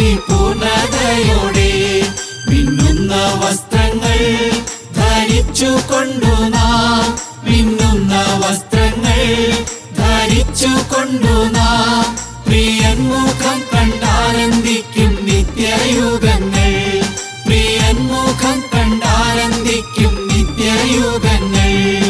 പരിപൂർണതയോടെ മിന്നുന്ന വസ്ത്രങ്ങൾ ധരിച്ചു കൊണ്ടു നാം മിന്നുന്ന വസ്ത്രങ്ങൾ ധരിച്ചു കൊണ്ടു നാം പ്രിയൻ മുഖം കണ്ടാനന്ദിക്കും നിത്യയുഗങ്ങൾ പ്രിയൻ മുഖം കണ്ടാനന്ദിക്കും നിത്യയുഗങ്ങൾ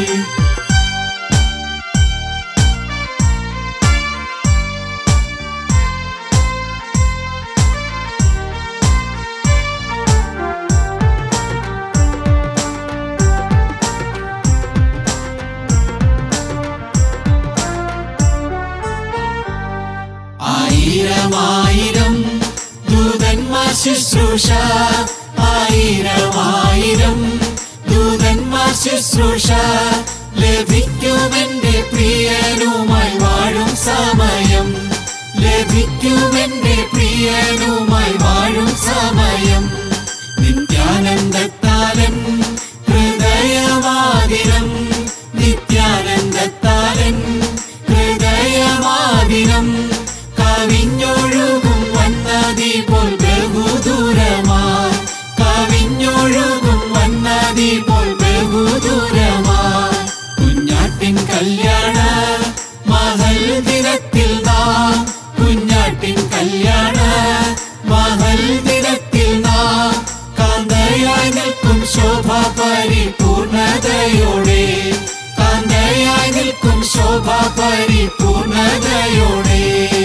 ആയിരം ആയിരം ദൂതന്മാർ ശുശ്രൂഷ ആയിരം ആയിരം ദൂതന്മാർ ശുശ്രൂഷ ലഭിക്കുമെന്റെ പ്രിയനുമായി വാഴും സമയം ലഭിക്കുമെന്റെ പ്രിയനുമായി വാഴും സമയം നിത്യാനന്ദത്താലൻ ഹൃദയവാദിനം നിത്യാനന്ദത്താലൻ ഹൃദയവാദിനം കവിഞ്ഞൊഴുകും വന്നതി പോൽ ബഹുദൂരമായി കവിഞ്ഞൊഴുകും വന്നതി പോൽ ബഹുദൂരമായി കുഞ്ഞാട്ടിൻ കല്യാണ മഹൽ ദിനത്തിൽ നാം കുഞ്ഞാട്ടിൻ കല്യാണ മഹൽ ദിനത്തിൽ നാം കാന്തയായി നിൽക്കും ശോഭ പരിപൂർണതയോടെ കാന്തയായി നിൽക്കും ശോഭ പരിപൂർണതയോടെ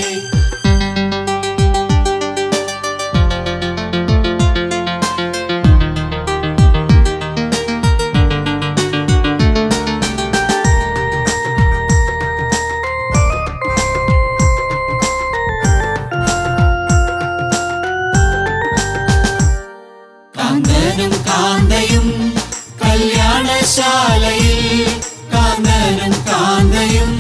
കാന്തനും കാന്തയും കല്യാണശാലയിൽ കാന്തനും കാന്തയും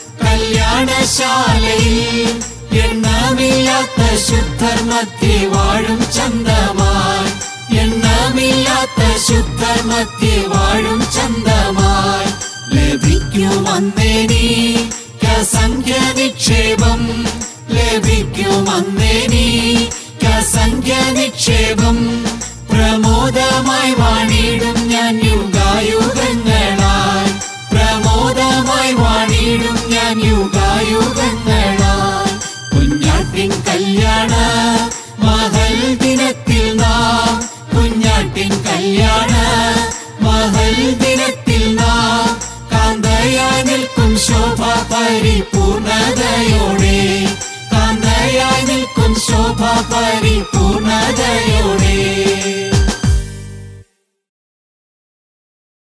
കല്യാണശാലയിൽ എണ്ണമില്ലാത്ത ശുദ്ധർ മധ്യേ വാഴും ചന്തമായി എണ്ണമില്ലാത്ത ശുദ്ധർ മധ്യേ വാഴും ചന്തമായി ലഭിക്കുമന്നേനി സംഖ്യ നിക്ഷേപം ലഭിക്കുമന്നേനി സംഖ്യ നിക്ഷേപം പ്രമോദമായി വാണിടും ഞാൻ യുഗായുഗങ്ങളായി പ്രമോദമായി വാണിടും ഞാൻ യുഗായുഗങ്ങളായി കുഞ്ഞാട്ടിൻ കല്യാണ മഹൽ ദിനത്തിൽ നാം കുഞ്ഞാട്ടിൻ കല്യാണ മഹൽ ദിനത്തിൽ നാം കാന്തയായി നിൽക്കും ശോഭ പരിപൂർണതയോടെ കാന്തയായി നിൽക്കും ശോഭ പരിപൂർണതയോടെ